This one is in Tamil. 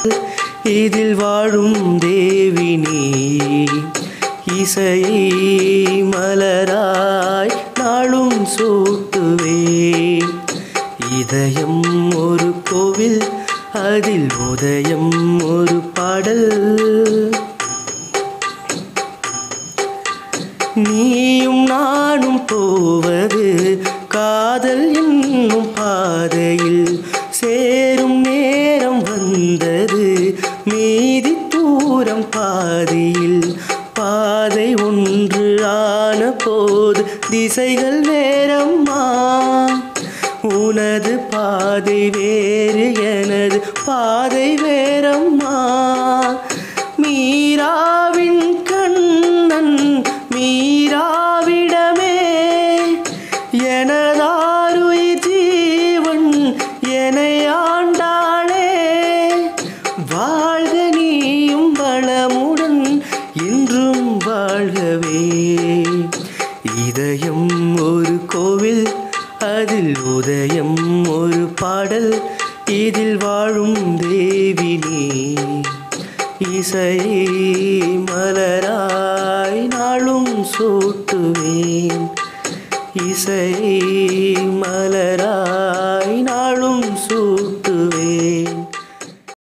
இதில் வாழும் தேவினி இசையை மலராய் நாளும் சூட்டுவேன் இதயம் ஒரு கோவில் அதில் உதயம் ஒரு பாடல் நீயும் நானும் போவது காதல் என்னும் பாதையில் சேரும் நேரம் வந்தது மீதி தூரம் பாதியில் பாதை ஒன்று ஆன போது திசைகள் வேறம்மா உனது பாதை வேறு எனது பாதை வேறம்மா மீராவின் கண்ணன் மீராவிடமே எனதாருயிர் ஜீவன் என்னை ஆண்டாளே வாழ்க நீயும் வளமுடன் என்றும் வாழ்கவே இதயம் ஒரு கோவில் அதில் உதயம் ஒரு பாடல் இதில் வாழும் தேவினி இசை மலராய் நாளும் சூட்டுவேன் இசை மலராய்